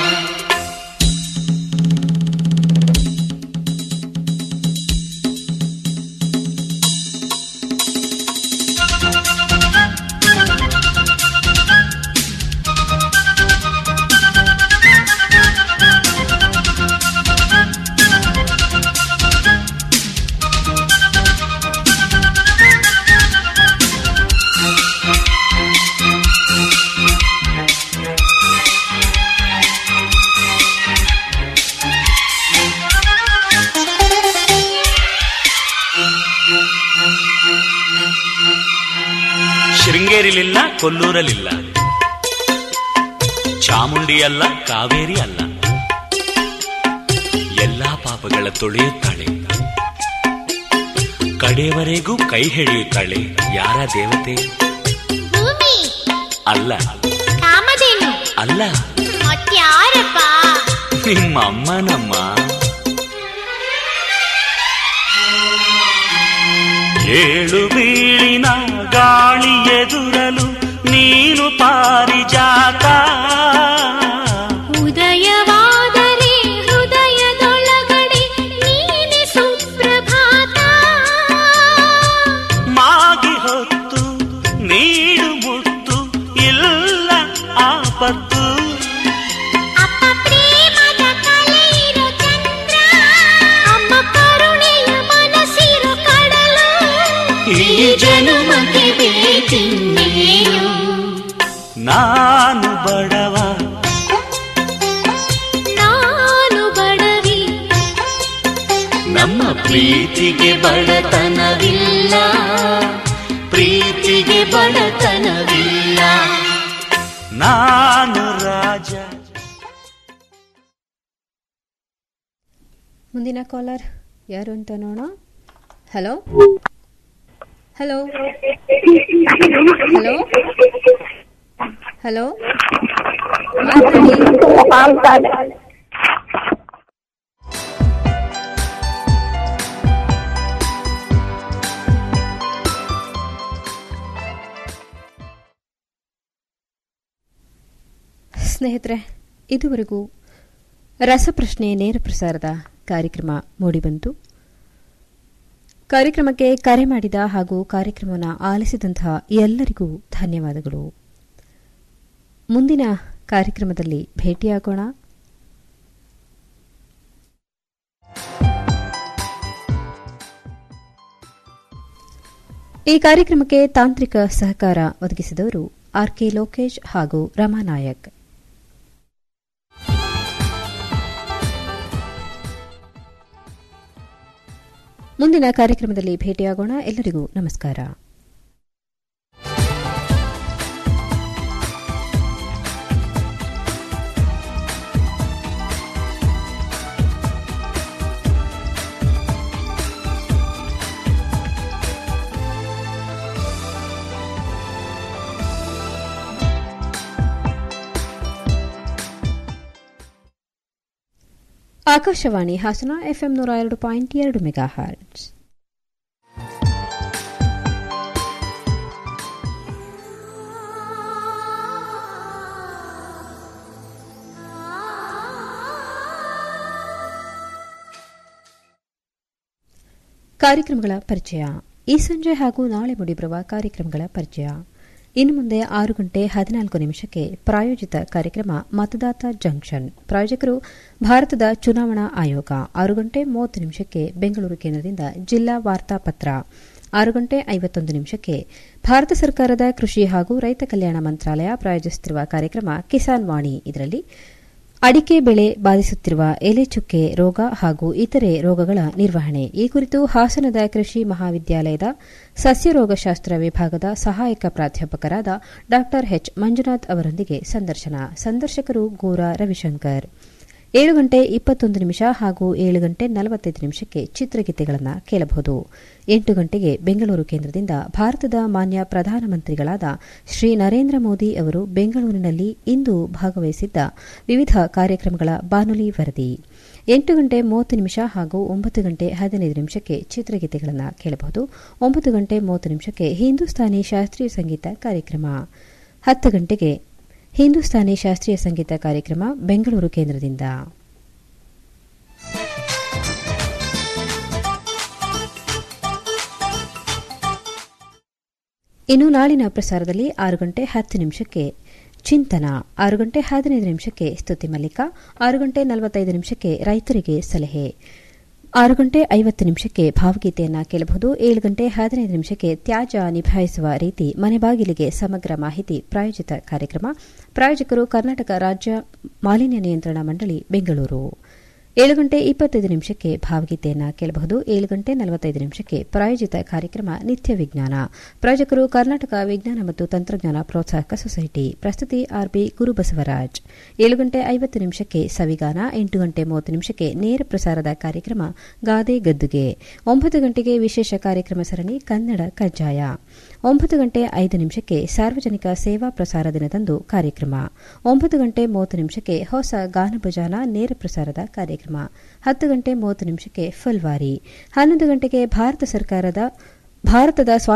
ಶೃಂಗೇರಿಲಿಲ್ಲ ಕೊಲ್ಲೂರಲಿಲ್ಲ ಚಾಮುಂಡಿ ಅಲ್ಲ ಕಾವೇರಿ ಅಲ್ಲ ಎಲ್ಲಾ ಪಾಪಗಳ ತೊಳೆಯುತ್ತಾಳೆ ಕಡೆಯವರೆಗೂ ಕೈ ಹಿಡಿಯುತ್ತಾಳೆ ಯಾರ ದೇವತೆ ಭೂಮಿ ಅಲ್ಲ ಕಾಮಧೇನು ಅಲ್ಲ ಮತ್ಯಾರಪ್ಪ ನಿಮ್ಮ ಅಮ್ಮನಮ್ಮ ಏಳು ಬೀಳಿನ ಗಾಳಿ ಎದುರಲು ನೀನು ಪಾರಿಜಾತ ಉದಯವಾದರೆ ಹೃದಯದೊಳಗಡೆ ನೀನೆ ಸುಪ್ರಭಾತ ಮಾಗಿ ಹೊತ್ತು ನೀಡು ಮುತ್ತು ಇಲ್ಲ ಆಪತ್ತು ಅಪ್ಪ ಪ್ರೇಮದ ಕಲೆಯಿರೋ ಚಂದ್ರ ಅಮ್ಮ ಕರುಣೆಯ ಮನಸ್ಸಿರೋ ಕಡಲು ಈ ಜನುಮಗೆ ಬೇಕಿನ್ನೇನು ನಾನು ಬಡವ ನಾನು ಬಡವಿ ನಮ್ಮ ಪ್ರೀತಿಗೆ ಬಡತನವಿಲ್ಲ ಪ್ರೀತಿಗೆ ಬಡತನವಿಲ್ಲ ನಾನು ರಾಜ ಮುಂದಿನ ಕಾಲರ್ ಯಾರು ಅಂತ ನೋಡೋಣ ಹಲೋ ಹಲೋ ಹಲೋ ಹಲೋ ಮಾತಾಡಿ ಸ್ನೇಹಿತರೆ ಇದುವರೆಗೂ ರಸಪ್ರಶ್ನೆ ನೇರ ಪ್ರಸಾರದ ಕಾರ್ಯಕ್ರಮ ಮೂಡಿಬಂತು ಕಾರ್ಯಕ್ರಮಕ್ಕೆ ಕರೆ ಮಾಡಿದ ಹಾಗೂ ಕಾರ್ಯಕ್ರಮವನ್ನು ಆಲಿಸಿದಂತಹ ಎಲ್ಲರಿಗೂ ಧನ್ಯವಾದಗಳು ಮುಂದಿನ ಕಾರ್ಯಕ್ರಮದಲ್ಲಿ ಭೇಟಿಯಾಗೋಣ ಈ ಕಾರ್ಯಕ್ರಮಕ್ಕೆ ತಾಂತ್ರಿಕ ಸಹಕಾರ ಒದಗಿಸಿದವರು ಆರ್ಕೆ ಲೋಕೇಶ್ ಹಾಗೂ ರಮಾನಾಯಕ್ ಮುಂದಿನ ಕಾರ್ಯಕ್ರಮದಲ್ಲಿ ಭೇಟಿಯಾಗೋಣ ಎಲ್ಲರಿಗೂ ನಮಸ್ಕಾರ ಆಕಾಶವಾಣಿ ಹಾಸನ ಎಫ್ಎಂ ನೂರ ಎರಡು ಪಾಯಿಂಟ್ ಎರಡು ಮೆಗಾ ಹಾರ್ಟ್ಸ್ ಕಾರ್ಯಕ್ರಮಗಳ ಪರಿಚಯ ಈ ಸಂಜೆ ಹಾಗೂ ನಾಳೆ ಮೂಡಿಬರುವ ಕಾರ್ಯಕ್ರಮಗಳ ಪರಿಚಯ ಇನ್ನು ಮುಂದೆ ಆರು ಗಂಟೆ ಹದಿನಾಲ್ಕು ನಿಮಿಷಕ್ಕೆ ಪ್ರಾಯೋಜಿತ ಕಾರ್ಯಕ್ರಮ ಮತದಾತ ಜಂಕ್ಷನ್ ಪ್ರಾಯೋಜಕರು ಭಾರತದ ಚುನಾವಣಾ ಆಯೋಗ ಆರು ಗಂಟೆ ಮೂವತ್ತು ನಿಮಿಷಕ್ಕೆ ಬೆಂಗಳೂರು ಕೇಂದ್ರದಿಂದ ಜಿಲ್ಲಾ ವಾರ್ತಾಪತ್ರ ಆರು ಗಂಟೆ ಐವತ್ತೊಂದು ನಿಮಿಷಕ್ಕೆ ಭಾರತ ಸರ್ಕಾರದ ಕೃಷಿ ಹಾಗೂ ರೈತ ಕಲ್ಯಾಣ ಮಂತ್ರಾಲಯ ಪ್ರಾಯೋಜಿಸುತ್ತಿರುವ ಕಾರ್ಯಕ್ರಮ ಕಿಸಾನ್ ವಾಣಿ ಇದರಲ್ಲಿ ಅಡಿಕೆ ಬೆಳೆ ಬಾಧಿಸುತ್ತಿರುವ ಎಲೆ ಚುಕ್ಕೆ ರೋಗ ಹಾಗೂ ಇತರೆ ರೋಗಗಳ ನಿರ್ವಹಣೆ ಈ ಕುರಿತು ಹಾಸನದ ಕೃಷಿ ಮಹಾವಿದ್ಯಾಲಯದ ಸಸ್ಯರೋಗಶಾಸ್ತ್ರ ವಿಭಾಗದ ಸಹಾಯಕ ಪ್ರಾಧ್ಯಾಪಕರಾದ ಡಾ ಎಚ್ ಮಂಜುನಾಥ್ ಅವರೊಂದಿಗೆ ಸಂದರ್ಶನ ಸಂದರ್ಶಕರು ಗೋರಾ ರವಿಶಂಕರ್ ಏಳು ಗಂಟೆ ಇಪ್ಪತ್ತೊಂದು ನಿಮಿಷ ಹಾಗೂ ಏಳು ಗಂಟೆ ನಲವತ್ತೈದು ನಿಮಿಷಕ್ಕೆ ಚಿತ್ರಗೀತೆಗಳನ್ನು ಕೇಳಬಹುದು ಎಂಟು ಗಂಟೆಗೆ ಬೆಂಗಳೂರು ಕೇಂದ್ರದಿಂದ ಭಾರತದ ಮಾನ್ಯ ಪ್ರಧಾನಮಂತ್ರಿಗಳಾದ ಶ್ರೀ ನರೇಂದ್ರ ಮೋದಿ ಅವರು ಬೆಂಗಳೂರಿನಲ್ಲಿ ಇಂದು ಭಾಗವಹಿಸಿದ್ದ ವಿವಿಧ ಕಾರ್ಯಕ್ರಮಗಳ ಬಾನುಲಿ ವರದಿ ಎಂಟು ಗಂಟೆ ಮೂವತ್ತು ನಿಮಿಷ ಹಾಗೂ ಒಂಬತ್ತು ಗಂಟೆ ಹದಿನೈದು ನಿಮಿಷಕ್ಕೆ ಚಿತ್ರಗೀತೆಗಳನ್ನು ಕೇಳಬಹುದು ಒಂಬತ್ತು ಗಂಟೆ ಮೂವತ್ತು ನಿಮಿಷಕ್ಕೆ ಹಿಂದೂಸ್ತಾನಿ ಶಾಸ್ತ್ರೀಯ ಸಂಗೀತ ಕಾರ್ಯಕ್ರಮ ಹತ್ತು ಗಂಟೆಗೆ ಹಿಂದೂಸ್ತಾನಿ ಶಾಸ್ತ್ರೀಯ ಸಂಗೀತ ಕಾರ್ಯಕ್ರಮ ಬೆಂಗಳೂರು ಕೇಂದ್ರದಿಂದ ಇನ್ನು ನಾಳಿನ ಪ್ರಸಾರದಲ್ಲಿ ಆರು ಗಂಟೆ ಹತ್ತು ನಿಮಿಷಕ್ಕೆ ಚಿಂತನ ಆರು ಗಂಟೆ ಹದಿನೈದು ನಿಮಿಷಕ್ಕೆ ಸ್ತುತಿ ಮಲ್ಲಿಕ ಆರು ಗಂಟೆ ನಲವತ್ತೈದು ನಿಮಿಷಕ್ಕೆ ರೈತರಿಗೆ ಸಲಹೆ ಆರು ಗಂಟೆ ಐವತ್ತು ನಿಮಿಷಕ್ಕೆ ಭಾವಗೀತೆಯನ್ನ ಕೇಳಬಹುದು ಏಳು ಗಂಟೆ ಹದಿನೈದು ನಿಮಿಷಕ್ಕೆ ತ್ಯಾಜ್ಯ ನಿಭಾಯಿಸುವ ರೀತಿ ಮನೆ ಬಾಗಿಲಿಗೆ ಸಮಗ್ರ ಮಾಹಿತಿ ಪ್ರಾಯೋಜಿತ ಕಾರ್ಯಕ್ರಮ ಪ್ರಾಯೋಜಕರು ಕರ್ನಾಟಕ ರಾಜ್ಯ ಮಾಲಿನ್ಯ ನಿಯಂತ್ರಣ ಮಂಡಳಿ ಬೆಂಗಳೂರು ಏಳು ಗಂಟೆ ಇಪ್ಪತ್ತೈದು ನಿಮಿಷಕ್ಕೆ ಭಾವಗೀತೆಯನ್ನ ಕೇಳಬಹುದು ಏಳು ಗಂಟೆ ನಲವತ್ತೈದು ನಿಮಿಷಕ್ಕೆ ಪ್ರಾಯೋಜಿತ ಕಾರ್ಯಕ್ರಮ ನಿತ್ಯ ವಿಜ್ಞಾನ ಪ್ರಾಯೋಜಕರು ಕರ್ನಾಟಕ ವಿಜ್ಞಾನ ಮತ್ತು ತಂತ್ರಜ್ಞಾನ ಪ್ರೋತ್ಸಾಹಕ ಸೊಸೈಟಿ ಪ್ರಸ್ತುತಿ ಆರ್ಬಿ ಗುರುಬಸವರಾಜ್ ಏಳು ಗಂಟೆ ಐವತ್ತು ನಿಮಿಷಕ್ಕೆ ಸವಿಗಾನ ಎಂಟು ಗಂಟೆ ಮೂವತ್ತು ನಿಮಿಷಕ್ಕೆ ನೇರ ಪ್ರಸಾರದ ಕಾರ್ಯಕ್ರಮ ಗಾದೆ ಗದ್ದುಗೆ ಒಂಬತ್ತು ಗಂಟೆಗೆ ವಿಶೇಷ ಕಾರ್ಯಕ್ರಮ ಸರಣಿ ಕನ್ನಡ ಕಜ್ಜಾಯ ಒಂಬತ್ತು ಗಂಟೆ ಐದು ನಿಮಿಷಕ್ಕೆ ಸಾರ್ವಜನಿಕ ಸೇವಾ ಪ್ರಸಾರ ದಿನದಂದು ಕಾರ್ಯಕ್ರಮ ಒಂಬತ್ತು ಗಂಟೆ ಮೂವತ್ತು ನಿಮಿಷಕ್ಕೆ ಹೊಸ ಗಾನಭಜಾನ ನೇರ ಪ್ರಸಾರದ ಕಾರ್ಯಕ್ರಮ ಹತ್ತು ಗಂಟೆ ಮೂವತ್ತು ನಿಮಿಷಕ್ಕೆ ಫುಲ್ವಾರಿ ಹನ್ನೊಂದು ಗಂಟೆಗೆ ಭಾರತ ಸರ್ಕಾರದ ಭಾರತದ